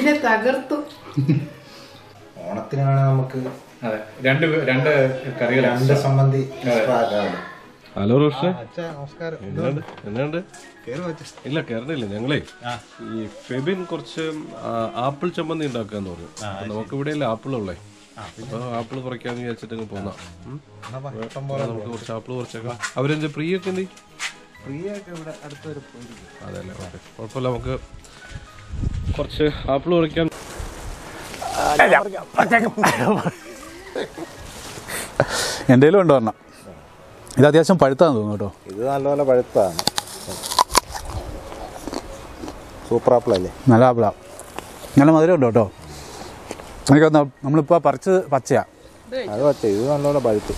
നോമ്പിനെ തകർത്തു ഓണത്തിനാണ് നമുക്ക് അതെ രണ്ട് പേ- രണ്ട് കറികൾ രണ്ട് സംബന്ധി extra ആക്കാമല്ലോ. ഹലോ റോഷനെ അച്ഛാ, നമസ്കാരം എന്നാണ്ട് എന്നാണ്ട് ഇല്ല കയറണില്ല ഞങ്ങളേ ഈ ഫെബിൻ കുറച്ച് ആ, ആപ്പിൾ ചമ്മന്തി ഉണ്ടാക്കാന്ന് പറഞ്ഞു അപ്പൊ നമുക്ക് ഇവിടെ അല്ലേ ആപ്പിൾ ഉള്ളേ അപ്പൊ ആപ്പിൾ കുറയ്ക്കാന്ന് വിചാരിച്ചിട്ട് അങ്ങ് പോന്നാ ഉം. എന്നാ വാ, ഇഷ്ടം അപ്പൊ നമുക്ക് കുറച്ച് ആപ്പിൾ കുറച്ചേക്കാം അവരെന്ത് പ്രിയ ഒക്കെ എന്തി പ്രിയൊക്കെ ഇവിടെ അടുത്തൊരു പോയിരിക്കും. അതെല്ലേ ഓക്കെ കുഴപ്പമില്ല നമുക്ക് കുറച്ച് ആപ്പിൾ കുറയ്ക്കാൻ എൻ്റെ കയ്യിലും ഉണ്ട് ഒരെണ്ണം ഇത് അത്യാവശ്യം പഴുത്താന്ന് തോന്നുന്നു കേട്ടോ ഇത് നല്ലപോലെ പഴുത്താണ് സൂപ്പർ ആപ്പിൾ അല്ലേ നല്ല ആപ്പിളാ നല്ല മധുരം ഉണ്ട് കേട്ടോ എനിക്ക് തോന്നുന്നു നമ്മളിപ്പോൾ പറിച്ച് പച്ചയാ അത് പറ്റേ ഇത് നല്ലപോലെ പഴുത്തു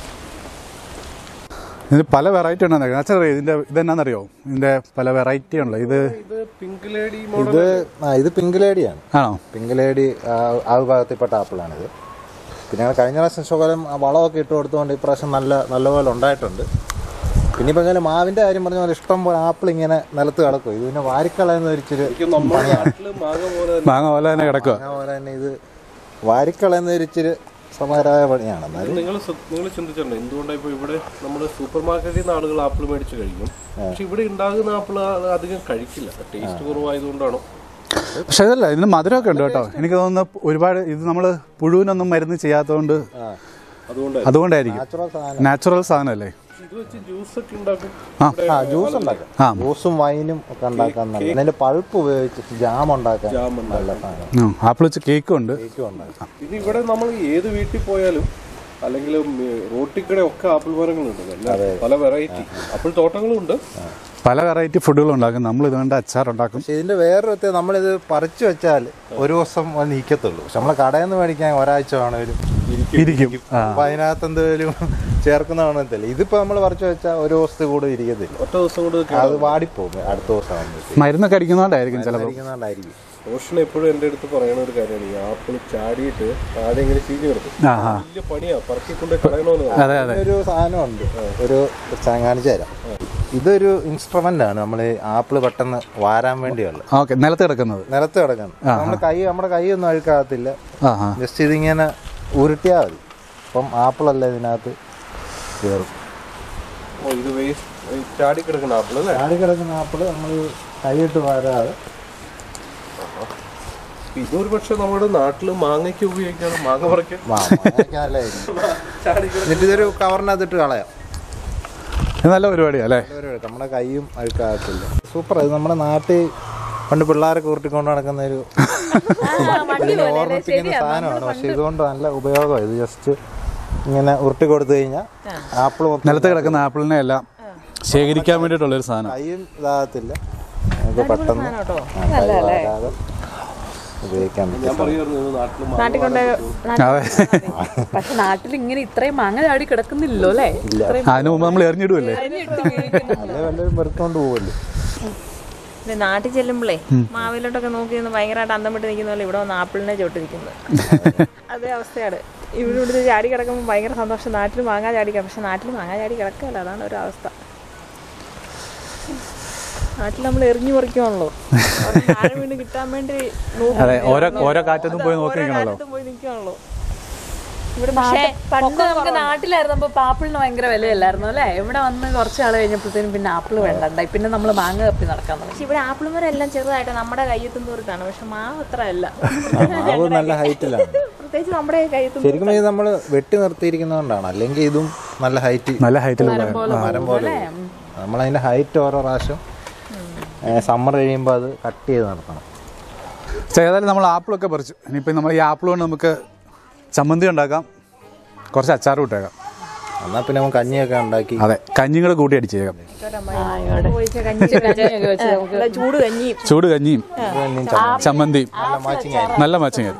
ഇതിന് പല വെറൈറ്റി ഉണ്ടെന്ന് അച്ഛൻ ഇതിൻ്റെ ഇതെന്നാന്നറിയോ ഇതിൻ്റെ പല വെറൈറ്റി ഉണ്ടല്ലോ ഇത് ഇത് പിങ്ക് ലേഡി ഇത് ആ ഇത് പിങ്ക് ലേഡിയാണ് ആണോ പിങ്ക് ലേഡി ആ, ആ വിഭാഗത്തിൽപ്പെട്ട ആപ്പിളാണിത് പിന്നെ ഞങ്ങൾ കഴിഞ്ഞ പ്രാവശ്യം ശകലം ആ വളമൊക്കെ ഇട്ട് കൊടുത്തുകൊണ്ട് ഇപ്രാവശ്യം നല്ല നല്ലപോലെ ഉണ്ടായിട്ടുണ്ട് പിന്നെ ഇപ്പം ഇങ്ങനെ മാവിൻ്റെ കാര്യം പറഞ്ഞ പോലെ ഇഷ്ടം പോലെ ആപ്പിൾ ഇങ്ങനെ നിലത്ത് കിടക്കും ഇത് പിന്നെ വാരിക്കളയുന്ന ഒരിച്ചിരി നമ്മുടെ നാട്ടില് മാങ്ങ പോലെ മാങ്ങ പോലെ തന്നെ കിടക്കുക അതുപോലെ തന്നെ ഇത് വാരിക്കളയുന്ന ഒരിച്ചിരി സമകരമായ പണിയാണ് എന്നാലും നിങ്ങൾ നിങ്ങൾ ചിന്തിച്ചിട്ടുണ്ട് എന്തുകൊണ്ടാണ് ഇപ്പോൾ ഇവിടെ നമ്മൾ സൂപ്പർ മാർക്കറ്റിൽ നിന്ന് ആളുകൾ ആപ്പിൾ മേടിച്ച് കഴിക്കും പക്ഷെ ഇവിടെ ഉണ്ടാകുന്ന ആപ്പിൾ അധികം കഴിക്കില്ല ടേസ്റ്റ് കുറവായതുകൊണ്ടാണോ പക്ഷെ ഇതല്ല ഇതിന് മധുരമൊക്കെ ഉണ്ട് കേട്ടോ എനിക്ക് തോന്നുന്നു ഒരുപാട് ഇത് നമ്മൾ പുഴുവിനൊന്നും മരുന്ന് ചെയ്യാത്തതുകൊണ്ട് അതുകൊണ്ട് അതുകൊണ്ടായിരിക്കും നാച്ചുറൽ സാധനം നാച്ചുറൽ സാധനമല്ലേ ഇത് വെച്ച് ജ്യൂസ് ഒക്കെ ഉണ്ടാക്കും ആ ആ ജ്യൂസ് ഉണ്ടാക്കാം ആ. ജ്യൂസും വൈനും ഒക്കെ ഉണ്ടാക്കാൻ നല്ല അതിന്റെ പൾപ്പ് ഉപയോഗിച്ച് ജാം ഉണ്ടാക്കാൻ നല്ല സാധനം ആ, ആപ്പിൾ വെച്ച് കേക്കും ഉണ്ട് കേക്കും ഉണ്ടാക്കാം പിന്നെ ഇവിടെ നമ്മൾ ഏത് വീട്ടിൽ പോയാലും അല്ലെങ്കിൽ റോട്ടിൽ കൂടെ ഒക്കെ ആപ്പിൾ മരങ്ങളുണ്ട് എല്ലാം പല വെറൈറ്റി ആപ്പിൾ തോട്ടങ്ങളും ഉണ്ട് പല വെറൈറ്റി ഫുഡുകൾ ഉണ്ടാക്കും നമ്മൾ ഇതുകൊണ്ട് അച്ചാർ ഉണ്ടാക്കും പക്ഷെ ഇതിന്റെ വേറൊരു പ്രത്യേകത നമ്മളിത് പറിച്ചു വെച്ചാൽ ഒരു ദിവസം അത് നീക്കത്തുള്ളൂ പക്ഷെ നമ്മളെ കടയിൽ നിന്ന് മേടിക്കാൻ ഒരാഴ്ച വേണേലും ഇരിക്കും ആ അപ്പൊ അതിനകത്ത് എന്തെങ്കിലും ചേർക്കുന്ന കാണത്തില്ല ഇതിപ്പോ നമ്മൾ പറിച്ചു വെച്ചാൽ ഒരു ദിവസത്തെ കൂടെ ഇരിക്കത്തില്ല ഒറ്റ ദിവസം കൊണ്ട് അത് വാടിപ്പോകും അടുത്ത ദിവസം ആകുമ്പോഴത്തേക്ക് മരുന്നൊക്കെ അടിക്കുന്നതുകൊണ്ടായിരിക്കും ചിലപ്പോൾ ഇരിക്കുന്നതുകൊണ്ടായിരിക്കും റോഷൻ എപ്പോഴും എൻ്റെ അടുത്ത് പറയുന്ന ഒരു കാര്യമാണ് ഈ ആപ്പിൾ ചാടിയിട്ട് ആദ്യം ഇങ്ങനെ ചീഞ്ഞു കിടക്കും ആ ആ വലിയ പണിയാ പറക്കിക്കൊണ്ട് കളയണമെന്ന് പറയും. അതെ അതെ ഒരു സാധനമുണ്ട് ഒരു ചാ- കാണിച്ചു തരാം ഇതൊരു ഇൻസ്ട്രുമെന്റ് ആണ് നമ്മൾ ആപ്പിൾ പെട്ടെന്ന് വാരാൻ വേണ്ടിയുള്ള ഓക്കെ നിലത്ത് കിടക്കുന്നത് നിലത്ത് കിടക്കുന്നത് നമ്മുടെ കൈ നമ്മുടെ കൈ ഒന്നും അഴുക്കാകത്തില്ല ആ ആ ജസ്റ്റ് ഇതിങ്ങനെ ഉരുട്ടിയാൽ മതി അപ്പം ആപ്പിളല്ല ഇതിനകത്ത് കയറും ഓ ഇത് വേസ്റ്റ് ചാടി കിടക്കുന്ന ആപ്പിൾ അല്ലേ ചാടി കിടക്കുന്ന ആപ്പിൾ നമ്മൾ കൈയിട്ട് വാരാതെ ഇതൊരു പക്ഷെ നമ്മുടെ നാട്ടില് മാങ്ങയ്ക്ക് ഉപയോഗിക്കാണ് മാങ്ങ പറിക്കാൻ വാങ്ങിക്കാനല്ലായിരിക്കും എന്നിട്ട് ഇതൊരു കവറിനകത്തിട്ട് കളയാം ഇത് നല്ല പരിപാടിയാ അല്ലേ ഒരു എടുക്കാം. നമ്മുടെ കൈയും അഴുക്കാകത്തില്ല സൂപ്പർ ഇത് നമ്മുടെ നാട്ടിൽ പണ്ട് പിള്ളേരൊക്കെ ഉരുട്ടിക്കൊണ്ട് നടക്കുന്ന ഒരു ഇതിനെ ഓർമ്മിപ്പിക്കുന്ന സാധനമാണ് പക്ഷെ ഇതുകൊണ്ട് നല്ല ഉപയോഗമാണ് ഇത് ജസ്റ്റ് ഇങ്ങനെ ഉരുട്ടി കൊടുത്തു കഴിഞ്ഞാൽ ആപ്പിൾ മൊത്തം നിലത്ത് കിടക്കുന്ന ആപ്പിളിനെ എല്ലാം ശേഖരിക്കാൻ വേണ്ടിയിട്ടുള്ളൊരു സാധനം കൈയും ഇതാകത്തില്ല നമുക്ക് പെട്ടെന്ന് ആ, കൈ വാരാതെ ഉപയോഗിക്കാൻ പറ്റും ഞാൻ പറയുമായിരുന്നു ഇത് നാട്ടില് മാങ്ങ നാട്ടിൽ കൊണ്ട് അതെ പക്ഷെ നാട്ടിൽ ഇങ്ങനെ ഇത്രയും മാങ്ങ ചാടി കിടക്കുന്നില്ലല്ലോ അല്ലേ അതിന് മുമ്പ് നമ്മൾ എറിഞ്ഞിടുമല്ലേ അല്ലെ വല്ലവരും വെറുത്തോണ്ട് പോകുമല്ലോ ഇത് നാട്ടിൽ ചെല്ലുമ്പോഴേ മാവിലോട്ടൊക്കെ നോക്കി നിന്ന് ഭയങ്കരമായിട്ട് അന്തം വിട്ട് നിൽക്കുന്ന പോലെ ഇവിടെ വന്ന് ആപ്പിളിനെ ചോട്ടിരിക്കുന്നത് അതേ അവസ്ഥയാണ് ഇവിടെ ഇവിടുത്തെ ചാടി കിടക്കുമ്പോൾ ഭയങ്കര സന്തോഷം നാട്ടിൽ മാങ്ങാ ചാടി കിടക്കും പക്ഷെ നാട്ടിൽ മാങ്ങാ ചാടി കിടക്കുകയല്ല അതാണ് ഒരു അവസ്ഥ നാട്ടിൽ നമ്മൾ എറിഞ്ഞു പറിക്കുവാണല്ലോ അവിടെ താഴെ വീണ് കിട്ടാൻ വേണ്ടി നോക്കി അതെ ഓരോ ഓരോ കാറ്റൊന്നും പോയി നോക്കി ഓരോ നിൽക്കണല്ലോ കാലത്തും പോയി നിൽക്കുവാണല്ലോ ഇവിടെ പക്ഷേ പണ്ട് നമുക്ക് നാട്ടിലായിരുന്നപ്പോ ആപ്പിളിന് ഭയങ്കര വിലയല്ലായിരുന്നു അല്ലേ ഇവിടെ വന്ന് കുറച്ച് ആൾ കഴിഞ്ഞപ്പോഴത്തേനും പിന്നെ ആപ്പിൾ വേണ്ടണ്ടായി പിന്നെ നമ്മൾ മാങ്ങ കപ്പി നടക്കാൻ തുടങ്ങി പക്ഷെ ഇവിടെ ആപ്പിൾ മരം എല്ലാം ചെറുതായിട്ട് നമ്മുടെ കയ്യെത്തും ദൂരത്താണ് പക്ഷെ മാവ് അത്ര അല്ല മാവ് നല്ല ഹൈറ്റിലാണ് പ്രത്യേകിച്ച് നമ്മുടെ കയ്യെത്തും ശരിക്കും ഇത് നമ്മൾ വെട്ടി നിർത്തിയിരിക്കുന്നതുകൊണ്ടാണ് അല്ലെങ്കിൽ ഇതും നല്ല ഹൈറ്റ് നല്ല ഹൈറ്റിൽ മരം പോലെ നമ്മൾ അതിന്റെ ഹൈറ്റ് ഓരോ പ്രാവശ്യം സമ്മർ കഴിയുമ്പോൾ അത് കട്ട് ചെയ്ത് നടത്തണം ഏതായാലും നമ്മൾ ആപ്പിളൊക്കെ പറിച്ചു ഇനിയിപ്പോൾ നമ്മൾ ഈ ആപ്പിൾ കൊണ്ട് നമുക്ക് ചമ്മന്തി ഉണ്ടാക്കാം കുറച്ച് അച്ചാറും ഇട്ടേക്കാം എന്നാൽ പിന്നെ നമുക്ക് കഞ്ഞിയൊക്കെ ഉണ്ടാക്കി അതെ കഞ്ഞിയും കൂടെ കൂട്ടി അടിച്ചേക്കാം ഒഴിച്ച കഞ്ഞി നല്ല ചൂട് കഞ്ഞിയും ചൂട് കഞ്ഞിയും കഞ്ഞിയും ചമ്മന്തി. ചമ്മന്തിയും നല്ല മാച്ചിങ് ആയിരുന്നു നല്ല മച്ചിങ്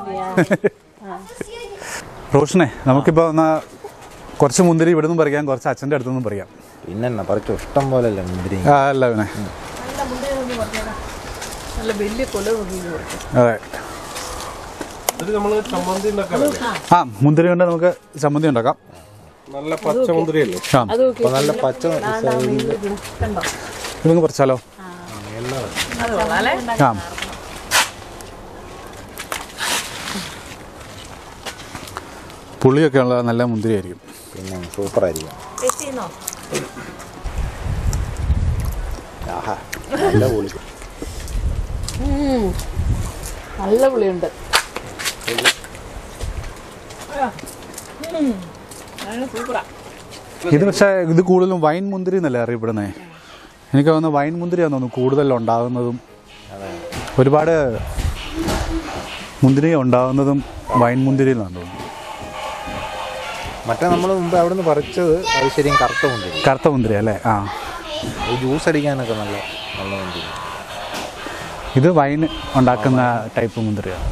റോഷനെ നമുക്കിപ്പോൾ എന്നാ കുറച്ച് മുന്തിരി ഇവിടെ നിന്നും പറിക്കാം കുറച്ച് അച്ഛൻ്റെ അടുത്തു നിന്നും പറിക്കാം പിന്നെ എന്നാ പറിച്ചു ഇഷ്ടം പോലെ അല്ലേ മുന്തിരി ആ അല്ല പിന്നെ നല്ല വലിയ കൊല നോക്കി അതെ ഇത് നമ്മള് ചമ്മന്തി ഉണ്ടാക്കാനല്ലേ ആ മുന്തിരി കൊണ്ട് നമുക്ക് ചമ്മന്തി ഉണ്ടാക്കാം നല്ല പച്ച മുന്തിരിയല്ലേ ആ അപ്പൊ നല്ല പച്ച സൈഡിൽ ഇതൊന്ന് പറിച്ചാലോ ആ പുളിയൊക്കെ ഉള്ള നല്ല മുന്തിരി ആയിരിക്കും പിന്നെ സൂപ്പറായിരിക്കും ടേസ്റ്റ് ചെയ്യുന്നോ ആഹാ നല്ല പൊളി നല്ല പുളിയുണ്ട് സൂപ്പറാ ഇത് പക്ഷേ ഇത് കൂടുതലും വൈൻ മുന്തിരി എന്നല്ലേ അറിയപ്പെടുന്നത് എനിക്ക് തോന്നുന്നു വൈൻ മുന്തിരിയാന്ന് തോന്നുന്നു കൂടുതൽ ഉണ്ടാകുന്നതും ഒരുപാട് മുന്തിരി ഉണ്ടാകുന്നതും വൈൻ മുന്തിരിയിൽ നിന്നാണ് തോന്നുന്നു മറ്റേ നമ്മൾ മുമ്പ് അവിടെ നിന്ന് പറിച്ചത് അത് ശരിയും കറുത്ത മുന്തിരി കറുത്ത മുന്തിരി അല്ലേ ആ അത് ജ്യൂസ് അടിക്കാനൊക്കെ നല്ല നല്ല മുന്തിരി ഇത് വൈൻ ഉണ്ടാക്കുന്ന ടൈപ്പ് മുന്തിരിയാണ്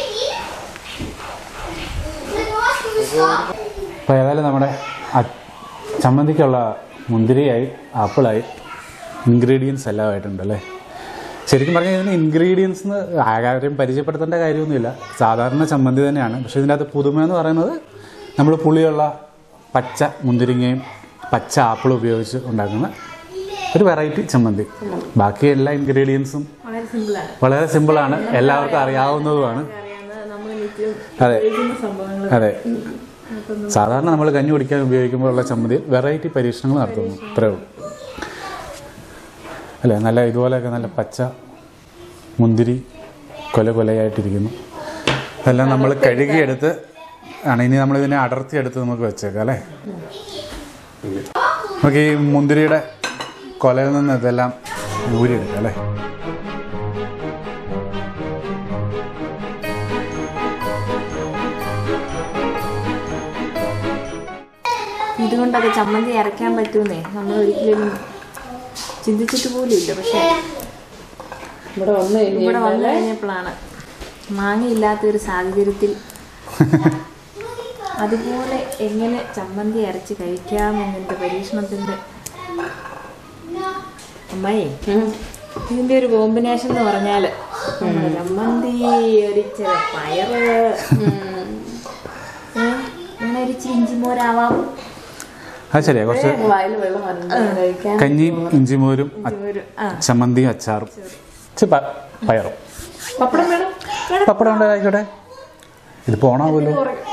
അപ്പോൾ ഏതായാലും നമ്മുടെ അ- ചമ്മന്തിക്കുള്ള മുന്തിരിയായി ആപ്പിളായി ഇൻഗ്രീഡിയൻസ് എല്ലാം ആയിട്ടുണ്ട് അല്ലേ ശരിക്കും പറഞ്ഞാൽ ഇതിന് ഇൻഗ്രീഡിയൻസ് എന്ന് ആകാര്യം പരിചയപ്പെടുത്തേണ്ട കാര്യമൊന്നുമില്ല സാധാരണ ചമ്മന്തി തന്നെയാണ് പക്ഷേ ഇതിൻ്റെ അകത്ത് പുതുമ എന്ന് പറയുന്നത് നമ്മൾ പുളിയുള്ള പച്ച മുന്തിരിങ്ങയും പച്ച ആപ്പിളും ഉപയോഗിച്ച് ഉണ്ടാക്കുന്ന ഒരു വെറൈറ്റി ചമ്മന്തി ബാക്കി എല്ലാ ഇൻഗ്രീഡിയൻസും വളരെ സിമ്പിളാണ് വളരെ സിമ്പിളാണ് എല്ലാവർക്കും അറിയാവുന്നതുമാണ് നമ്മൾ നിത്യം അതെ ഉപയോഗിക്കുന്ന സംഭവങ്ങൾ അതെ സാധാരണ നമ്മൾ കഞ്ഞി കുടിക്കാൻ ഉപയോഗിക്കുമ്പോഴുള്ള ചമ്മന്തി വെറൈറ്റി പരീക്ഷണങ്ങൾ നടത്തുന്നു ഇത്രയേ ഉള്ളൂ അല്ലേ നല്ല ഇതുപോലെയൊക്കെ നല്ല പച്ച മുന്തിരി കൊല കൊലയായിട്ടിരിക്കുന്നു അതെല്ലാം നമ്മൾ കഴുകിയെടുത്ത് ആണ് ഇനി നമ്മളിതിനെ അടർത്തിയെടുത്ത് നമുക്ക് വെച്ചേക്കാം അല്ലേ നമുക്ക് ഈ മുന്തിരിയുടെ കൊലയിൽ നിന്ന് ഇതെല്ലാം ഊരിയെടുക്കാം അല്ലേ ഇതുകൊണ്ടൊക്കെ ചമ്മന്തി അരയ്ക്കാൻ പറ്റുമെന്നേ നമ്മൾ ഒരിക്കലും ചിന്തിച്ചിട്ട് പോലും ഇല്ല പക്ഷേ ഇവിടെ വന്നു ഇവിടെ വന്നു കഴിഞ്ഞപ്പോഴാണ് മാങ്ങയില്ലാത്ത ഒരു സാഹചര്യത്തിൽ അതുപോലെ എങ്ങനെ ചമ്മന്തി അരച്ച് കഴിക്കാമെന്നതിൻ്റെ പരീക്ഷണത്തിൻ്റെ അമ്മായി ഇതിൻ്റെ ഒരു കോമ്പിനേഷൻ എന്ന് പറഞ്ഞാൽ നമ്മുടെ ചമ്മന്തി ഒരിച്ചിരി പയറ് ഏ, അങ്ങനെ ഒരു ചിഞ്ചിമോരാവാം അത് ശരിയാ കുറച്ച് വായിൽ വെള്ളം വന്നു കഴിക്കാൻ കഞ്ഞിയും ഇഞ്ചിമോരും അ- ഒരു ആ ചമ്മന്തിയും അച്ചാറും ഇച്ചിരി പ- പയറും പപ്പടം വേണം പപ്പടം ഉണ്ട് ആയിക്കോട്ടെ ഇത് പോണാവുമല്ലോ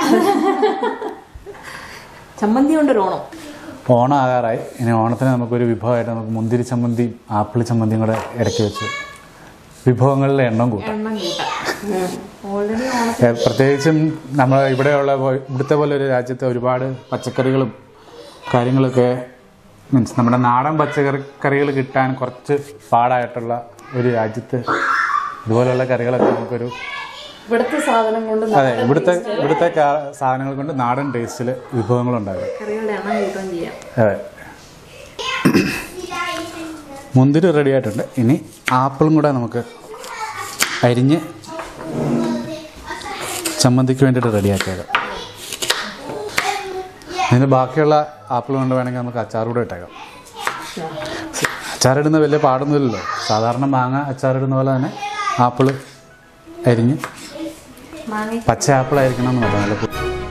ചമ്മന്തി കൊണ്ടൊരു ഓണം ഓണം ആകാറായി ഇനി ഓണത്തിന് നമുക്കൊരു വിഭവമായിട്ട് നമുക്ക് മുന്തിരി ചമ്മന്തിയും ആപ്പിൾ ചമ്മന്തിയും കൂടെ ഇടയ്ക്ക് വെച്ച് വിഭവങ്ങളുടെ എണ്ണം കൂട്ടാം എണ്ണം കൂട്ടാം ഓൾറെഡി ഓണം ഏ, പ്രത്യേകിച്ചും നമ്മൾ ഇവിടെയുള്ള പോ- ഇവിടുത്തെ പോലെ ഒരു രാജ്യത്ത് ഒരുപാട് പച്ചക്കറികളും കാര്യങ്ങളൊക്കെ മീൻസ് നമ്മുടെ നാടൻ പച്ചക്കറി കറികൾ കിട്ടാൻ കുറച്ച് പാടായിട്ടുള്ള ഒരു രാജ്യത്ത് ഇതുപോലെയുള്ള കറികളൊക്കെ നമുക്കൊരു ഇവിടുത്തെ സാധനം കൊണ്ട് അതെ ഇവിടുത്തെ ഇവിടുത്തെ കാ- സാധനങ്ങൾ കൊണ്ട് നാടൻ ടേസ്റ്റിൽ വിഭവങ്ങളുണ്ടാകും കറികളുടെ എണ്ണം കൂട്ടുകയും ചെയ്യാം അതെ മുന്തിരി റെഡി ആയിട്ടുണ്ട് ഇനി ആപ്പിളും കൂടെ നമുക്ക് അരിഞ്ഞ് ചമ്മന്തിക്ക് വേണ്ടിയിട്ട് റെഡിയാക്കിയേക്കാം അതിന് ബാക്കിയുള്ള ആപ്പിൾ കൊണ്ട് വേണമെങ്കിൽ നമുക്ക് അച്ചാർ കൂടെ ഇട്ടേക്കാം അച്ചാറിടുന്ന വലിയ പാടൊന്നുമില്ലല്ലോ സാധാരണ മാങ്ങ അച്ചാറിടുന്ന പോലെ തന്നെ ആപ്പിൾ അരിഞ്ഞ് മാങ്ങ പച്ച ആപ്പിൾ ആയിരിക്കണം എന്ന് പറഞ്ഞാൽ നല്ല പു-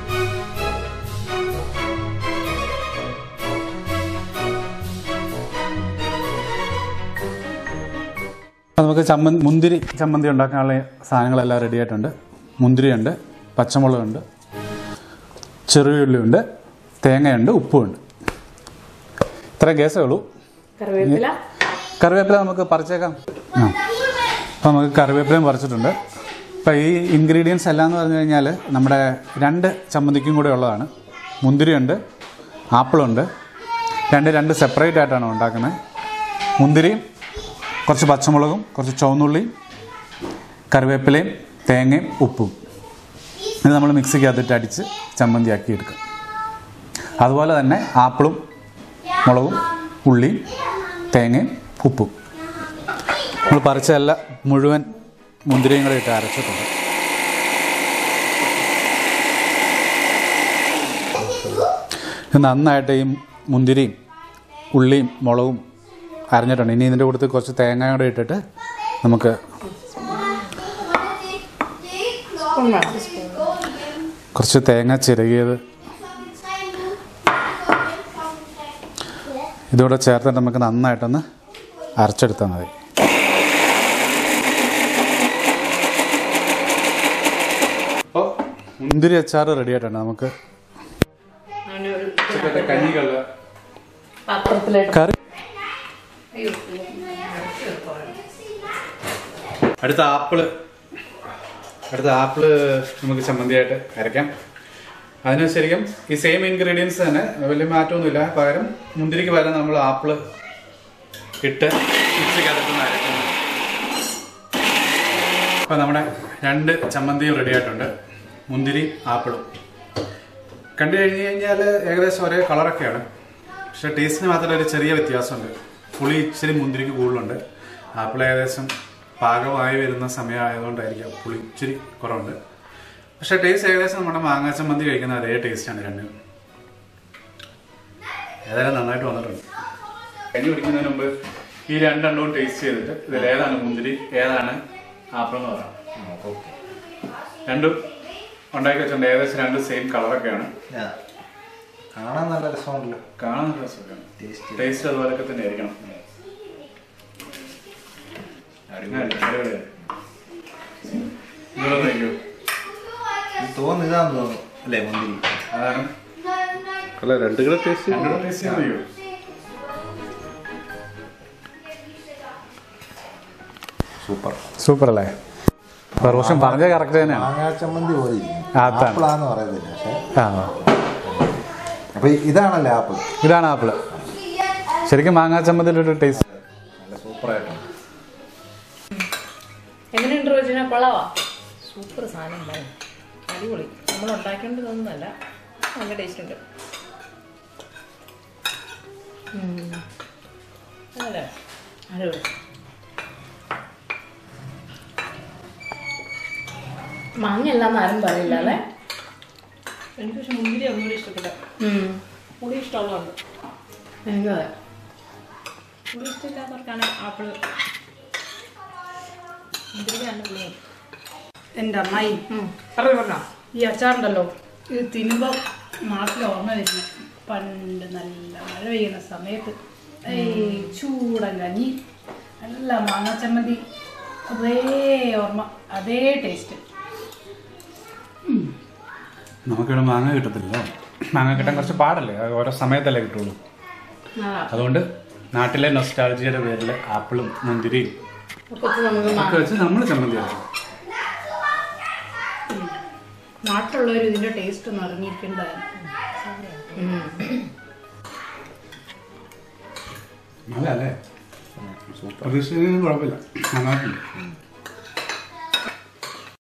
അപ്പോൾ നമുക്ക് ചമ്മന്തി മുന്തിരി ചമ്മന്തി ഉണ്ടാക്കാനുള്ള സാധനങ്ങളെല്ലാം റെഡി ആയിട്ടുണ്ട് മുന്തിരിയുണ്ട് പച്ചമുളകുണ്ട് ചെറിയുള്ളിയുണ്ട് തേങ്ങയുണ്ട് ഉപ്പുമുണ്ട് ഇത്ര കേസേ ഉള്ളൂ കറിവേപ്പില കറിവേപ്പില നമുക്ക് പറിച്ചേക്കാം ആ അപ്പോൾ നമുക്ക് കറിവേപ്പിലയും പറിച്ചിട്ടുണ്ട് അപ്പോൾ ഈ ഇൻഗ്രീഡിയൻസ് എല്ലാം എന്ന് പറഞ്ഞു കഴിഞ്ഞാൽ നമ്മുടെ രണ്ട് ചമ്മന്തിക്കും കൂടെ ഉള്ളതാണ് മുന്തിരിയുണ്ട് ആപ്പിളുണ്ട് രണ്ട് രണ്ട് സെപ്പറേറ്റ് ആയിട്ടാണ് ഉണ്ടാക്കുന്നത് മുന്തിരിയും കുറച്ച് പച്ചമുളകും കുറച്ച് ചുവന്നുള്ളിയും കറിവേപ്പിലയും തേങ്ങയും ഉപ്പും ഇത് നമ്മൾ മിക്സിക്കകത്തിട്ട് അടിച്ച് ചമ്മന്തിയാക്കി എടുക്കും അതുപോലെ തന്നെ ആപ്പിളും മുളകും ഉള്ളിയും തേങ്ങയും ഉപ്പും നമ്മൾ പറിച്ച എല്ലാ മുഴുവൻ മുന്തിരിയും കൂടെ ഇട്ട് അരച്ചിട്ടുണ്ട് ഇത് നന്നായിട്ട് ഈ മുന്തിരിയും ഉള്ളിയും മുളകും അരഞ്ഞിട്ടുണ്ട് ഇനി ഇതിൻ്റെ കൂട്ടത്തിൽ കുറച്ച് തേങ്ങ കൂടെ ഇട്ടിട്ട് നമുക്ക് കുറച്ച് തേങ്ങ ചിരകിയത് ഇതൂടെ ചേർത്തിട്ട് നമുക്ക് നന്നായിട്ടൊന്ന് അരച്ചെടുത്താൽ മതി അപ്പോൾ മുന്തിരി അച്ചാർ റെഡി ആയിട്ടുണ്ട് നമുക്ക് ഉച്ചക്കത്തെ കഞ്ഞികള് പാത്രത്തിലായിട്ട് കറി അടുത്ത ആപ്പിള് അടുത്ത ആപ്പിള് നമുക്ക് ചമ്മന്തിയായിട്ട് അരയ്ക്കാം അതിന് ശരിക്കും ഈ സെയിം ഇൻഗ്രീഡിയൻസ് തന്നെ വലിയ മാറ്റമൊന്നുമില്ല പകരം മുന്തിരിക്ക് പകരം നമ്മൾ ആപ്പിള് ഇട്ട് മിക്സിക്ക് അകത്തുനിന്ന് അരയ്ക്കുന്നത് അപ്പോൾ നമ്മുടെ രണ്ട് ചമ്മന്തിയും റെഡി ആയിട്ടുണ്ട് മുന്തിരി ആപ്പിളും കണ്ടു കഴിഞ്ഞ് കഴിഞ്ഞാൽ ഏകദേശം ഒരേ കളറൊക്കെയാണ് പക്ഷെ ടേസ്റ്റിന് മാത്രമേ ഒരു ചെറിയ വ്യത്യാസമുണ്ട് പുളി ഇച്ചിരി മുന്തിരിക്ക് കൂടുതലുണ്ട് ആപ്പിൾ ഏകദേശം പാകമായി വരുന്ന സമയമായതുകൊണ്ടായിരിക്കാം പുളി ഇച്ചിരി കുറവുണ്ട് പക്ഷെ ടേസ്റ്റ് ഏകദേശം നമ്മുടെ മാങ്ങാ ചമ്മന്തി കഴിക്കുന്ന അതേ ടേസ്റ്റാണ് രണ്ടും ഏതായാലും നന്നായിട്ട് വന്നിട്ടുണ്ട് കഞ്ഞി കുടിക്കുന്നതിന് മുമ്പ് ഈ രണ്ടെണ്ണവും ടേസ്റ്റ് ചെയ്തിട്ട് ഇതിൽ ഏതാണ് മുന്തിരി ഏതാണ് ആപ്പിൾ എന്ന് പറയാം രണ്ടും ഉണ്ടാക്കി വെച്ചിട്ടുണ്ട് ഏകദേശം രണ്ട് സെയിം കളറൊക്കെയാണ് കാണാൻ നല്ല രസമുണ്ടല്ലോ കാണാൻ നല്ല രസമൊക്കെയാണ് ടേസ്റ്റ് അതുപോലൊക്കെ തന്നെ ആയിരിക്കണം അടിപൊളിയാണ്. ഇതുകൂടെ ഒന്ന് കഴിക്കൂ. ഇത് തോന്നുന്നു ഇതാന്ന് തോന്നുന്നു അല്ലേ മുന്തിരി അതാണ് അല്ല രണ്ട് കിലോ ടേസ്റ്റ് രണ്ടുകൂടെ ടേസ്റ്റ് ചെയ്ത് കഴിക്കൂ. സൂപ്പർ സൂപ്പർ അല്ലേ റോഷൻ പറഞ്ഞത് കറക്റ്റ് തന്നെയാണ് മാങ്ങാ ചമ്മന്തി പോലെ ഇരിക്കും. ആത്താണ്. ആപ്പിളാന്ന് പറയുന്നില്ല പക്ഷെ ആ അപ്പൊ ഇതാണല്ലേ ആപ്പിൾ ഇതാണ് ആപ്പിള് ശരിക്കും മാങ്ങാ ചമ്മന്തിയുടെ ഒരു ടേസ്റ്റ് നല്ല സൂപ്പറായിട്ടുണ്ട് എങ്ങനെയുണ്ട് റോജിന കൊള്ളാവാ സൂപ്പർ സാധനം ഉണ്ടാവും അടിപൊളി നമ്മൾ ഉണ്ടാക്കേണ്ടി തോന്നുന്നല്ല നല്ല ടേസ്റ്റ് ഉണ്ട് അല്ലേ അടിപൊളി മാങ്ങ എല്ലാം ആരും പറയില്ല അല്ലേ എനിക്ക് പക്ഷെ മുന്തിരി ഒന്നുകൂടി ഇഷ്ടപ്പെട്ട പുളി ഇഷ്ടമുള്ളതുണ്ട് എനിക്കും അതെ പുളി ഇഷ്ടമില്ലാത്തവർക്കാണ് ആപ്പിൾ മുന്തിരിക്ക് നല്ല പുളിയാണ് എൻ്റെ അമ്മായി പറഞ്ഞു പറഞ്ഞോ ഈ അച്ചാറുണ്ടല്ലോ ഇത് തിന്നുമ്പോൾ നാട്ടിൽ ഓർമ്മ വരുന്നു പണ്ട് നല്ല മഴ പെയ്യുന്ന സമയത്ത് ഏയ് ചൂടൻ കഞ്ഞി നല്ല മാങ്ങാച്ചമ്മന്തി അതേ ഓർമ്മ അതേ ടേസ്റ്റ് നമുക്കിവിടെ മാങ്ങ കിട്ടത്തില്ലല്ലോ മാങ്ങ കിട്ടാൻ കുറച്ച് പാടല്ലേ അത് ഓരോ സമയത്തല്ലേ കിട്ടുള്ളൂ അതുകൊണ്ട് നാട്ടിലെ നൊസ്റ്റാൾജിയുടെ പേരിൽ ആപ്പിളും മുന്തിരിയും ഒക്കെ വെച്ച് നമ്മൾ ചമ്മന്തി ആക്കും നാട്ടിലുള്ളവർ ഇതിൻ്റെ ടേസ്റ്റ് ഒന്ന് അറിഞ്ഞിരിക്കേണ്ടതാണ് നല്ല അല്ലേ പ്രതീക്ഷിച്ചതിന് കുഴപ്പമില്ല നന്നായിട്ടുണ്ട്